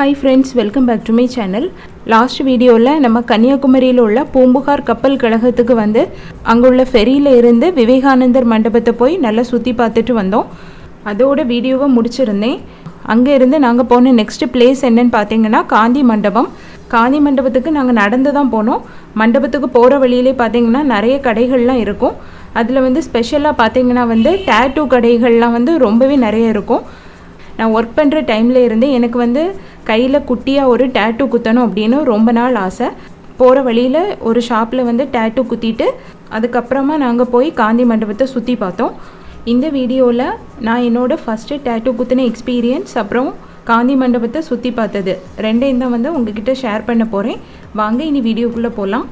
Hi friends welcome back to my channel last வீடியோவில் நம்ம கன்னியாகுமரியில் உள்ள பூம்புகார் கப்பல் கழகத்துக்கு வந்து அங்குள்ள ஃபெரியில் இருந்து விவேகானந்தர் மண்டபத்தை போய் நல்லா சுற்றி பார்த்துட்டு வந்தோம் அதோட வீடியோவை முடிச்சிருந்தேன் அங்கே இருந்து நாங்கள் போன நெக்ஸ்ட் பிளேஸ் என்னன்னு பார்த்தீங்கன்னா காந்தி மண்டபம் காந்தி மண்டபத்துக்கு நாங்கள் நடந்து தான் போனோம் மண்டபத்துக்கு போகிற வழியிலே பார்த்தீங்கன்னா நிறைய கடைகள்லாம் இருக்கும் அதில் வந்து ஸ்பெஷலாக பார்த்தீங்கன்னா வந்து டேட்டூ கடைகள்லாம் வந்து ரொம்பவே நிறைய இருக்கும் நான் ஒர்க் பண்ணுற டைமில் இருந்து எனக்கு வந்து கையில் குட்டியாக ஒரு டேட்டூ குத்தணும் அப்படின்னு ரொம்ப நாள் ஆசை போகிற வழியில் ஒரு ஷாப்பில் வந்து டேட்டூ குத்திட்டு அதுக்கப்புறமா நாங்கள் போய் காந்தி மண்டபத்தை சுற்றி பார்த்தோம் இந்த வீடியோவில் நான் என்னோடய ஃபஸ்ட்டு டேட்டூ குத்தின எக்ஸ்பீரியன்ஸ் அப்புறம் காந்தி மண்டபத்தை சுற்றி பார்த்தது ரெண்டையும் தான் வந்து உங்ககிட்ட ஷேர் பண்ண போகிறேன் வாங்க இனி வீடியோக்குள்ளே போகலாம்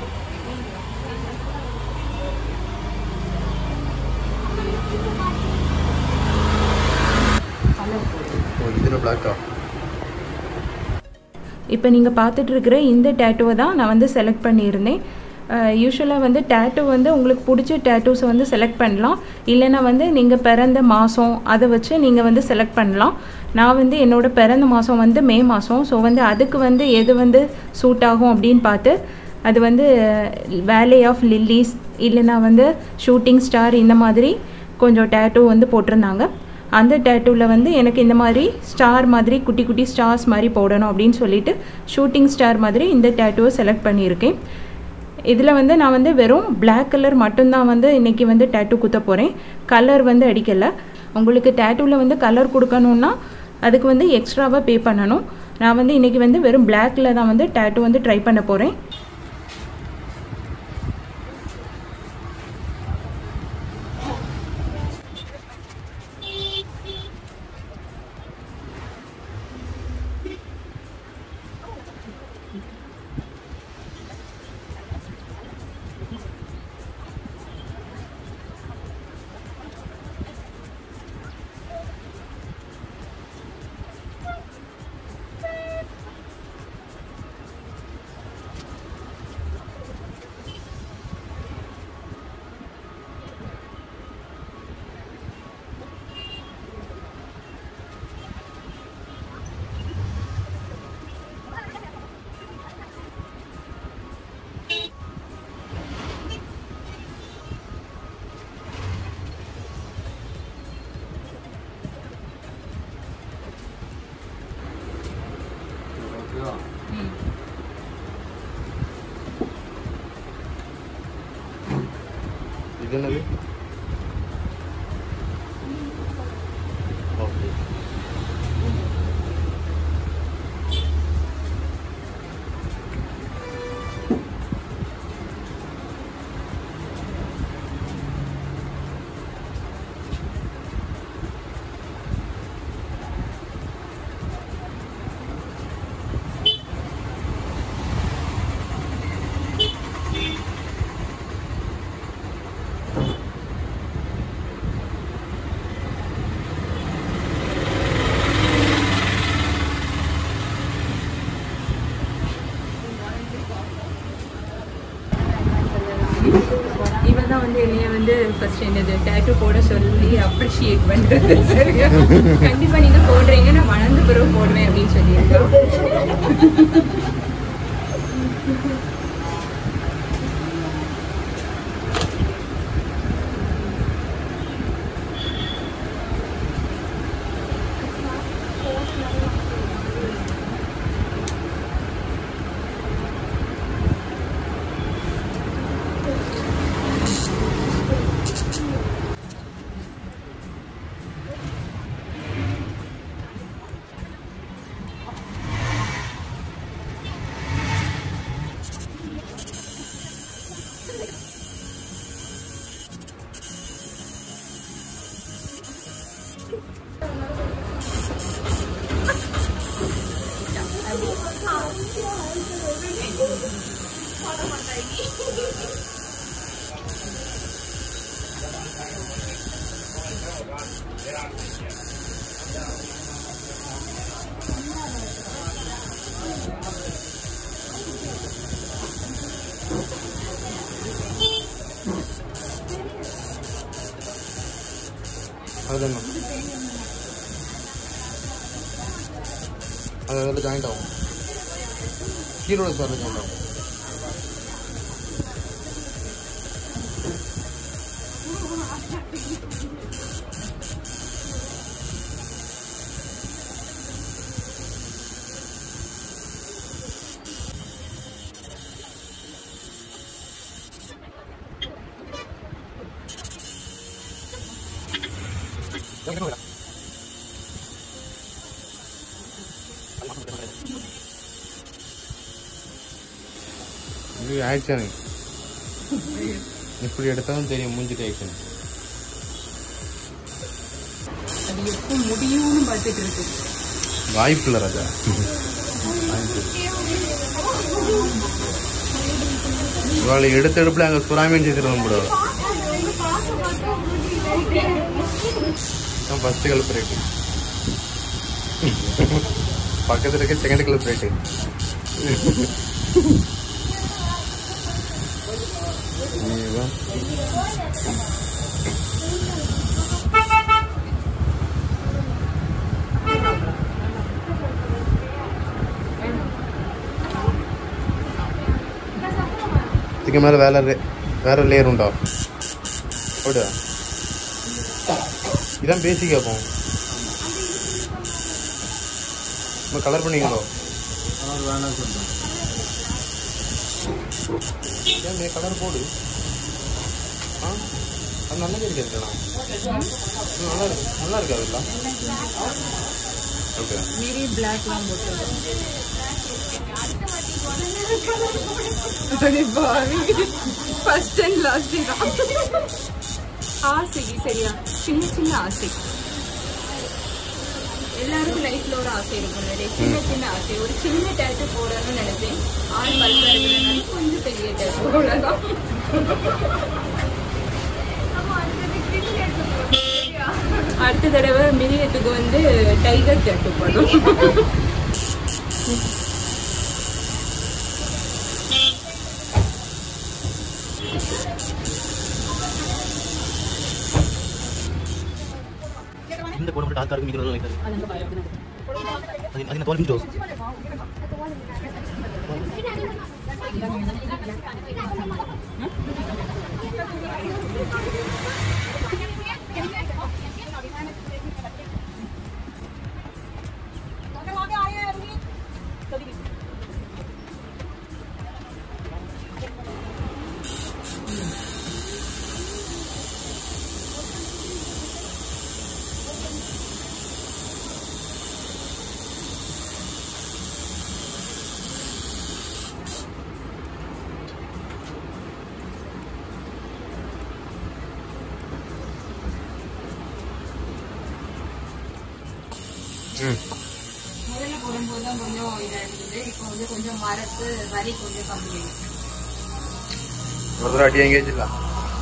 ஓ இதில் பிளாக்கா இப்போ நீங்கள் பார்த்துட்டு இருக்கிற இந்த டேட்டூவை தான் நான் வந்து செலக்ட் பண்ணியிருந்தேன் யூஸ்வலாக வந்து டேட்டூ வந்து உங்களுக்கு பிடிச்ச டேட்டூஸை வந்து செலக்ட் பண்ணலாம் இல்லைன்னா வந்து நீங்கள் பிறந்த மாதம் அதை வச்சு நீங்கள் வந்து செலக்ட் பண்ணலாம் நான் வந்து என்னோடய பிறந்த மாதம் வந்து மே மாதம் ஸோ வந்து அதுக்கு வந்து எது வந்து சூட் ஆகும் அப்படின்னு பார்த்து அது வந்து வேலே ஆஃப் லில்லிஸ் இல்லைன்னா வந்து ஷூட்டிங் ஸ்டார் இந்த மாதிரி கொஞ்சம் டேட்டூ வந்து போட்டிருந்தாங்க அந்த டேட்டூவில் வந்து எனக்கு இந்த மாதிரி ஸ்டார் மாதிரி குட்டி குட்டி ஸ்டார்ஸ் மாதிரி போடணும் அப்படின்னு சொல்லிட்டு ஷூட்டிங் ஸ்டார் மாதிரி இந்த டேட்டூவை செலக்ட் பண்ணியிருக்கேன் இதில் வந்து நான் வந்து வெறும் பிளாக் கலர் மட்டும்தான் வந்து இன்றைக்கி வந்து டேட்டூ குத்த போகிறேன் கலர் வந்து அடிக்கலை உங்களுக்கு டேட்டூவில் வந்து கலர் கொடுக்கணுன்னா அதுக்கு வந்து எக்ஸ்ட்ராவாக பே பண்ணணும் நான் வந்து இன்றைக்கி வந்து வெறும் பிளாக்கில் தான் வந்து டேட்டூ வந்து ட்ரை பண்ண போகிறேன் இது என்னது ஓகே இவன் தான் வந்து என்னைய வந்து ஃபர்ஸ்ட் என்னது டேட்டூ போட சொல்லி அப்ரிஷியேட் பண்ணுறது சரியா கண்டிப்பாக நீங்கள் போடுறீங்க நான் வளர்ந்த பிறகு போடுவேன் அப்படின்னு சொல்லியிருக்கோம் அதுதானே அது அதில் ஜாயிண்ட் ஆகும் கீழோட சாரில் ஜாயிண்ட் ஆகும் இது ஆக்ஷன் இப்படி எடுத்தாலும் தெரியும் மூஞ்சிட்டு ஆக்ஷன் அது எப்போ முடியும்னு பார்த்துட்டு இருக்கு வாய்ப்பு இல்லை ராஜா இவாளை எடுத்த எடுப்புல அங்கே சுறாமீன் செய்திருவோம் கூட ஃபர்ஸ்ட் கலப்பு ரேட்டு பக்கத்தில் இருக்க செகண்ட் கலப்பு ரேட்டு இதுதான் இதுக்கு மேலே வேற லே- வேற லேயர் உண்டா போடு இதான் பேசிக் ஆகும் நம்ம கலர் பண்ணிங்களோ ஏன் கலர் போடு ஆ அது நல்லது இருக்கிறதுலாம் நல்லா இருக்கு நல்லா இருக்கு அதெல்லாம் ஓகே மீறி பிளாக்லாம் போட்டு ஃபர்ஸ்ட் அண்ட் லாஸ்ட் தான் ஆசைக்கு சரியா சின்ன சின்ன ஆசை எல்லாருக்கும் லைஃப்ல ஒரு ஆசை இருக்கும் நிறைய சின்ன சின்ன ஆசை ஒரு சின்ன டேட்டு போடணும்னு நினைச்சேன் ஆள் பல்பா இருக்கிறதுனால கொஞ்சம் பெரிய டேட்டு அவ்வளவுதான் அடுத்த தடவை மிரியத்துக்கு வந்து டைகர் டேட்டு போடும் இந்த போட மட்டும் டார்க்கா இருக்கு மீதி லைட் அது அது தோல் பிஞ்சோஸ் ம் முதல்ல போடும்போது தான் கொஞ்சம் இதா இருந்தது இப்போ வந்து கொஞ்சம் மரத்து வரி கொஞ்சம் கம்மி ஒரு தடவை அடி எங்கேஜ் இல்லை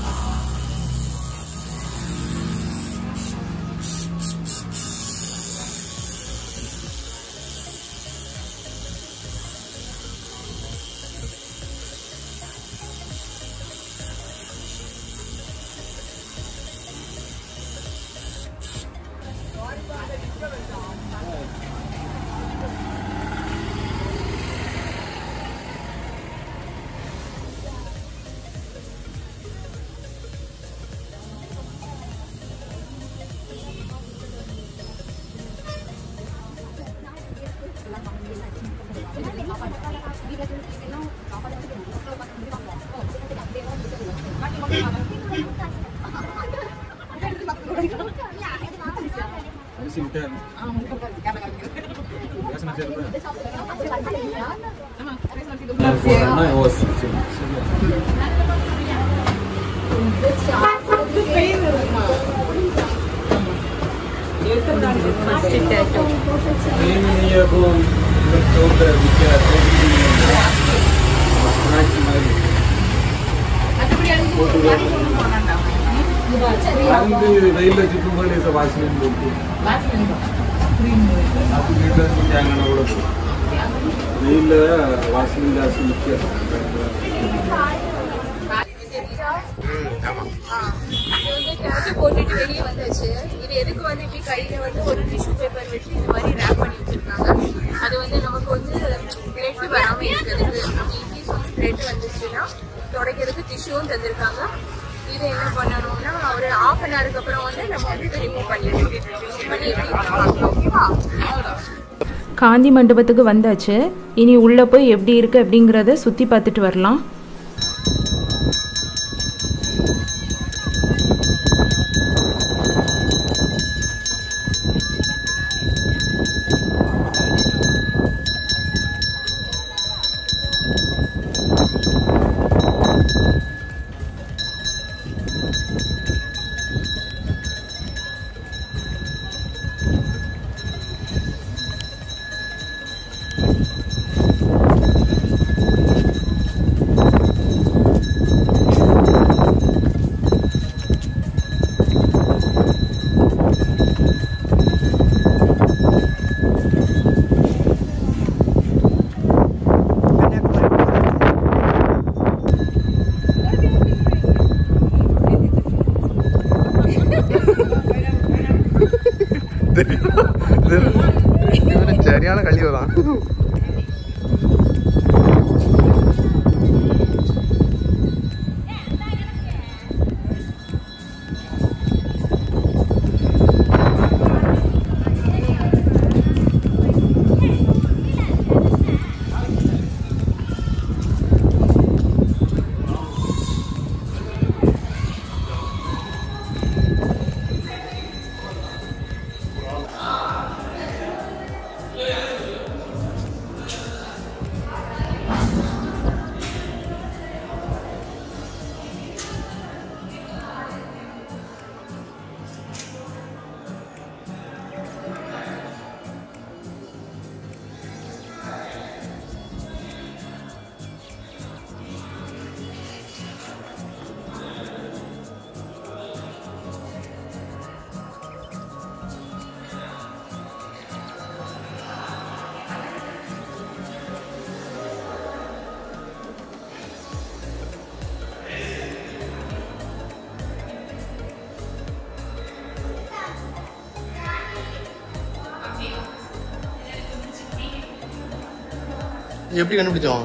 ஃபர்ஸ்ட் டேட்டோ ರೈಲ್ವೆ ಚಿಕ್ಕಮಗಳೂರು ಸಹ ವಾಸನೆ ಉಂಟು ಅದು ಗಿಡ ಅಂಗನ ಉಳದು ರೈಲ್ ವಾಸನೆ ಜಾಸ್ತಿ ಮುಖ್ಯ ம் ஆமாம் வந்து டேட்டு போட்டுட்டு வெளியே வந்தாச்சு இது எதுக்கு வந்து இப்படி கையில வந்து ஒரு டிஷ்யூ பேப்பர் வச்சு இந்த மாதிரி ரேப் பண்ணி வச்சிருக்காங்க அது வந்து நமக்கு வந்து பிளட் வராம இருக்கிறதுக்கு இன்கேஸ் வந்து பிளட் வந்துச்சுன்னா துடைக்கிறதுக்கு டிஷ்யூவும் தந்திருக்காங்க இது என்ன பண்ணணும்னா ஒரு ஹாஃப் அன் ஹவருக்கு அப்புறம் வந்து நம்ம வந்து இதை ரிமூவ் பண்ணிடணும் பண்ணி எப்படி இருக்குன்னு பார்க்கலாம் ஓகேவா காந்தி மண்டபத்துக்கு வந்தாச்சு இனி உள்ளே போய் எப்படி இருக்குது அப்படிங்கிறத சுற்றி பார்த்துட்டு வரலாம் சரியான கழிவு தான் எப்படி கண்டுபிடிச்சோம்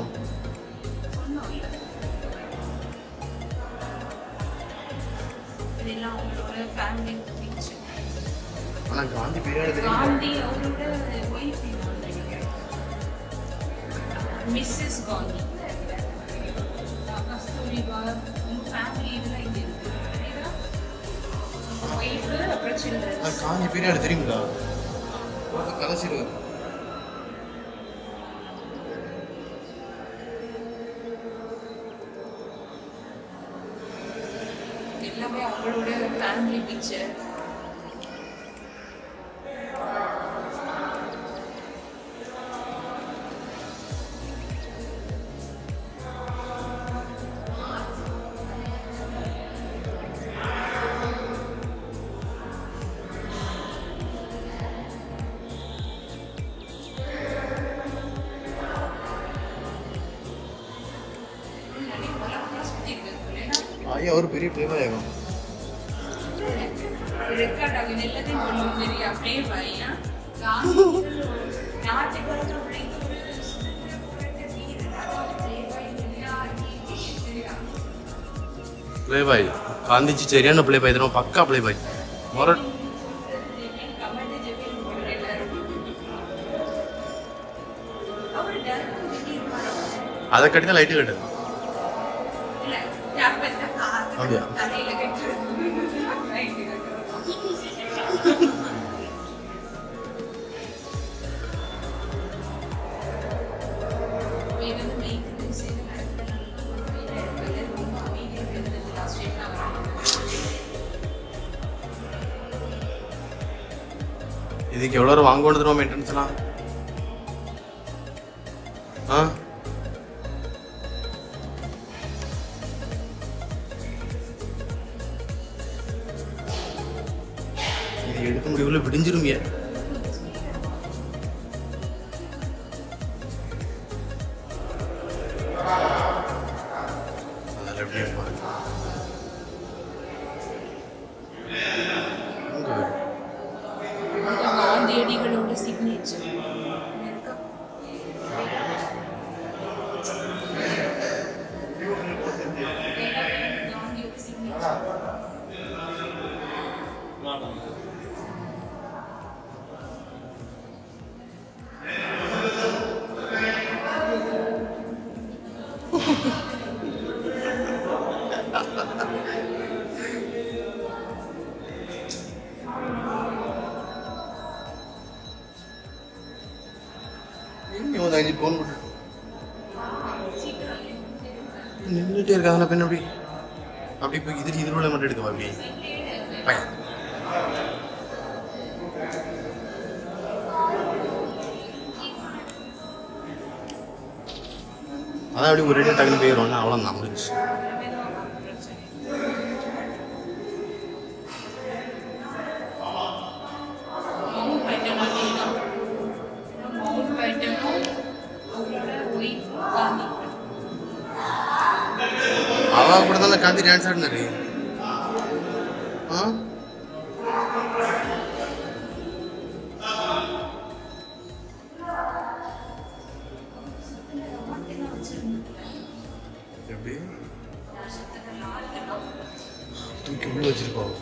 இதெல்லாம் அவங்களோட ஃபேமிலி பிக்சர் ஆனா காந்தி பீரியட் தெரியும் காந்தி அவரோட ஒய்ஃப் மிஸ்ஸஸ் காந்தி கஸ்தூரிபா உங்க ஃபேமிலி இதெல்லாம் இங்க இருக்கு ஒய்ஃப் அப்புறம் சில்ட்ரன் ஆனா காந்தி பீரியட் தெரியுங்களா கதை சிறுவர் எல்லாமே அவங்களோட ஃபேமிலி பிக்சர் ஐயா ஒரு பெரிய பிளேபாயகம் ரெக்கார்ட் ஆகுது எல்லாத்தையும் கொண்டு தெரியா ப்ளே பையா நாட்டுக்கு பிளே பாய் காந்திஜி சரியான பிளே பாய் தரும் பக்கா பிளே பாய் மொர அதை கட்டி தான் லைட்டு கட்டு அப்படியா இதுக்கு எவ்வளோ ரூபா வாங்க வேண்டியது மெயின்டெனன்ஸ்லாம் ஆ இது எடுக்க முடியல விடிஞ்சிருமிய அதெல்லாம் எப்படி இருப்பாங்க கோன் போட்டு நின்றுட்டே இருக்காங்க பெண் அப்படி அப்படி போய் இது இதுல மட்டும் எடுக்கவா அப்படி பையன் அதான் அப்படி ஒரு ரெண்டு டக்குனு போயிடும்னா அவ்வளோதான் முடிஞ்சு அவ கூட தான் காந்தி டான்ஸ் ஆடினாரு ஆ எப்படி தூக்கி உள்ள வச்சிருப்பாங்க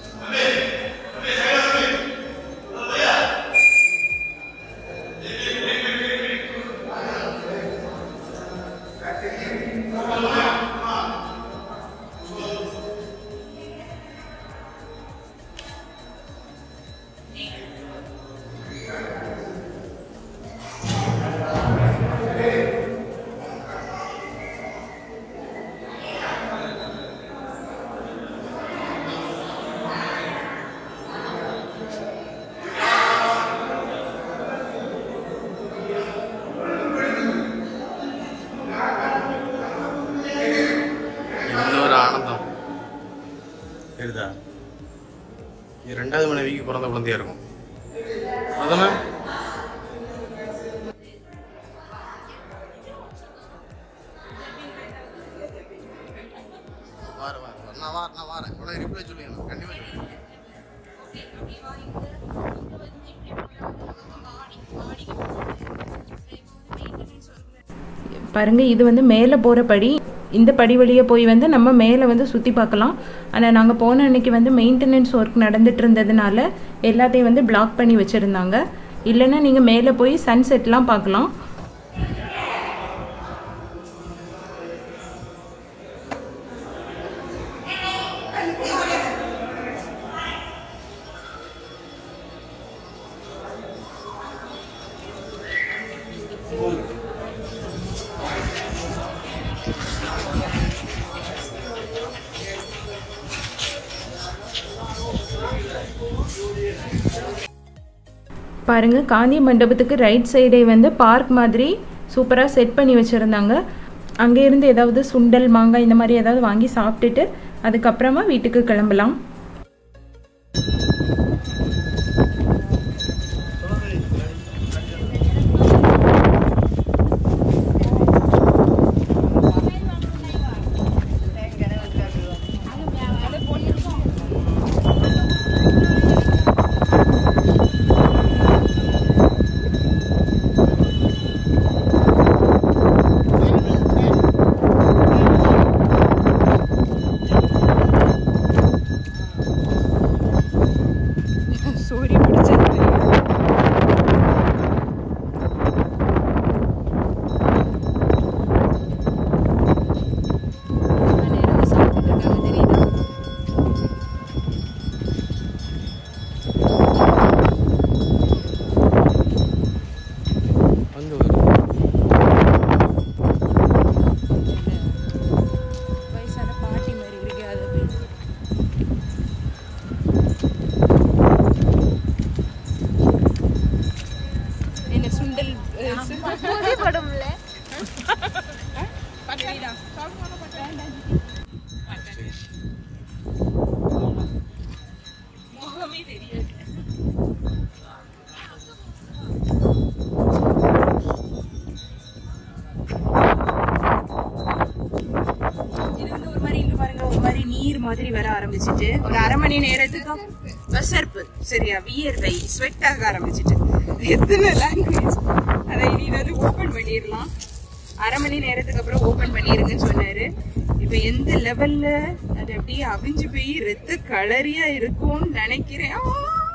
இதுல ஒரு ஆனந்தம் சரிதா இது ரெண்டாவது மனைவிக்கு பிறந்த குழந்தையா இருக்கும் அதானே வாரேன் வாரேன் வாரேன். நான் வாரேன் நான் வாரேன் உடனே ரிப்ளை சொல்லுங்க கண்டிப்பா சொல்லுங்க பாருங்க இது வந்து மேலே போகிற படி இந்த படி வழியே போய் வந்து நம்ம மேலே வந்து சுற்றி பார்க்கலாம் ஆனால் நாங்கள் போன அன்னைக்கு வந்து மெயின்டெனன்ஸ் ஒர்க் நடந்துட்டு இருந்ததுனால எல்லாத்தையும் வந்து பிளாக் பண்ணி வச்சுருந்தாங்க இல்லைன்னா நீங்கள் மேலே போய் சன்செட்லாம் பார்க்கலாம் பாருங்க காந்தி மண்டபத்துக்கு ரைட் சைடே வந்து பார்க் மாதிரி சூப்பராக செட் பண்ணி வச்சுருந்தாங்க அங்கேருந்து ஏதாவது சுண்டல் மாங்காய் இந்த மாதிரி ஏதாவது வாங்கி சாப்பிட்டுட்டு அதுக்கப்புறமா வீட்டுக்கு கிளம்பலாம் சோரி பிடிச்சது வந்து ஒரு வயசான பாட்டி மாதிரி இருக்கு அதை போய் என்ன சுண்டல் இது வந்து ஒரு மாதிரி இங்க பாருங்க ஒரு மாதிரி நீர் மாதிரி வர ஆரம்பிச்சிட்டு ஒரு அரை மணி நேரத்துக்கு வசர்ப்பு சரியா வியர்வை ஸ்வெட் ஆக ஆரம்பிச்சிட்டு எத்தனை லாங்குவேஜ் அதை இனி இதை வந்து ஓபன் பண்ணிடலாம் அரை மணி நேரத்துக்கு அப்புறம் ஓபன் பண்ணிருங்கன்னு சொன்னாரு இப்ப எந்த லெவல்ல அது அப்படியே அவிஞ்சு போய் ரத்த கலரியா இருக்கும்னு நினைக்கிறேன் ஆ!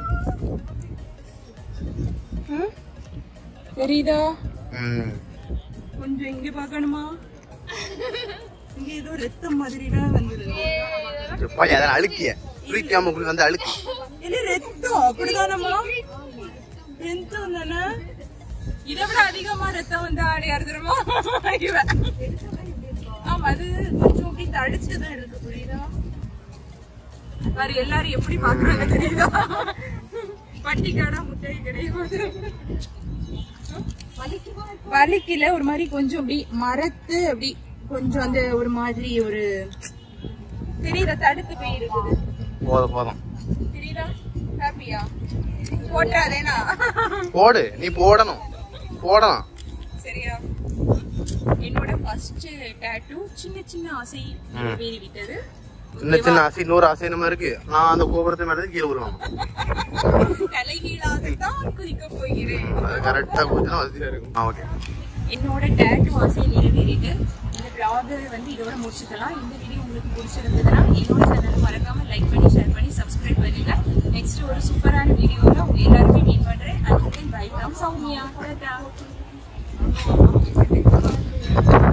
ஆ? தெரியுதா ம் கொஞ்சம் இங்க பார்க்கணுமா இங்க ஏதோ ரத்தம் மாதிரிலாம் வந்துருது பையன் அதெல்லாம் அழுக்கிய குளிக்காம குளி வந்து அழுக்கு இல்ல ரத்தம் அப்படிதானம்மா ரத்தம் தானே இதை விட அதிகமா ரத்தம் வந்து ஆடையாரு தெரியுமா இவன். ஆமா அது கொஞ்சம் அப்படி தடிச்சுதான் இருக்கு புரியுதா பாரு எல்லாரும் எப்படி பாக்குறாங்க தெரியுதா பட்டிக்காடா முட்டை கிடையாது வலிக்கல ஒரு மாதிரி கொஞ்சம் அப்படி மரத்து அப்படி கொஞ்சம் அந்த ஒரு மாதிரி ஒரு தெரியுதா தடுத்து போய் இருக்குது போதும் போதும் தெரியுதா ஹாப்பியா போட்டாதேனா போடு நீ போடணும் போடலாம் சரியா என்னோட ஃபர்ஸ்ட் டாட்டூ சின்ன சின்ன ஆசை நிறைவேறி விட்டது சின்ன சின்ன ஆசை நூறு ஆசை நம்ம இருக்கு நான் அந்த கோபுரத்தை மேலே கீழே விடுவேன் தலைகீழாகத்தான் குதிக்க போகிறேன் கரெக்டாக போச்சுன்னா வசதியாக இருக்கும் ஆ ஓகே என்னோட டேட்டு ஆசை நிறைவேறிட்டு இந்த vlog வந்து இதோட முடிச்சுக்கலாம் இந்த வீடியோ உங்களுக்கு பிடிச்சிருந்ததுன்னா என்னோட சேனல் மறக்காம லைக் பண்ணி ஷேர் பண்ணி சப்ஸ்கிரைப் பண்ணுங்க நெக்ஸ்ட் ஒரு சூப்பரான வீடியோவில் உங்க எல்லாருமே மீட் பண்றேன் அதுக்கு பை ஃப்ரம் சௌமியா டாடா